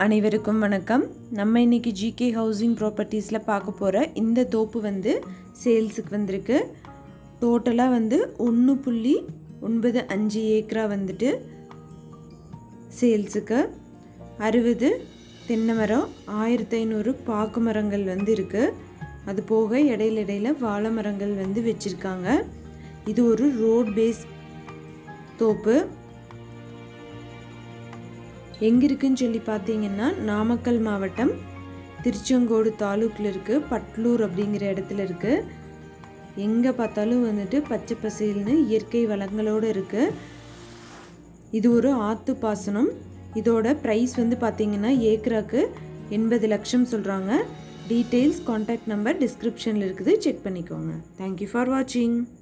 அனைவருக்கும் வணக்கம் நம்ம இன்னைக்கு ஜிகே ஹவுசிங் ப்ராப்பர்ட்டிஸில் பார்க்க போகிற இந்த தோப்பு வந்து சேல்ஸுக்கு வந்திருக்கு டோட்டலாக வந்து ஒன்று புள்ளி ஒன்பது அஞ்சு ஏக்கரா வந்துட்டு சேல்ஸுக்கு அறுபது தென்னை மரம் ஆயிரத்தி ஐநூறு பாக்கு மரங்கள் வந்து இருக்குது அது போக இடையில இடையில வாழை மரங்கள் வந்து வச்சுருக்காங்க இது ஒரு ரோட் பேஸ் தோப்பு எங்கே இருக்குன்னு சொல்லி பார்த்தீங்கன்னா நாமக்கல் மாவட்டம் திருச்செங்கோடு தாலுக்கில் இருக்குது பட்லூர் அப்படிங்கிற இடத்துல இருக்குது எங்கே பார்த்தாலும் வந்துட்டு பச்சை பசேல்னு இயற்கை வளங்களோடு இருக்குது இது ஒரு ஆத்து பாசனம் இதோட ப்ரைஸ் வந்து பார்த்தீங்கன்னா ஏக்கராக்கு எண்பது லட்சம் சொல்கிறாங்க டீட்டெயில்ஸ் காண்டாக்ட் நம்பர் டிஸ்கிரிப்ஷனில் இருக்குது செக் பண்ணிக்கோங்க தேங்க்யூ ஃபார் வாட்சிங்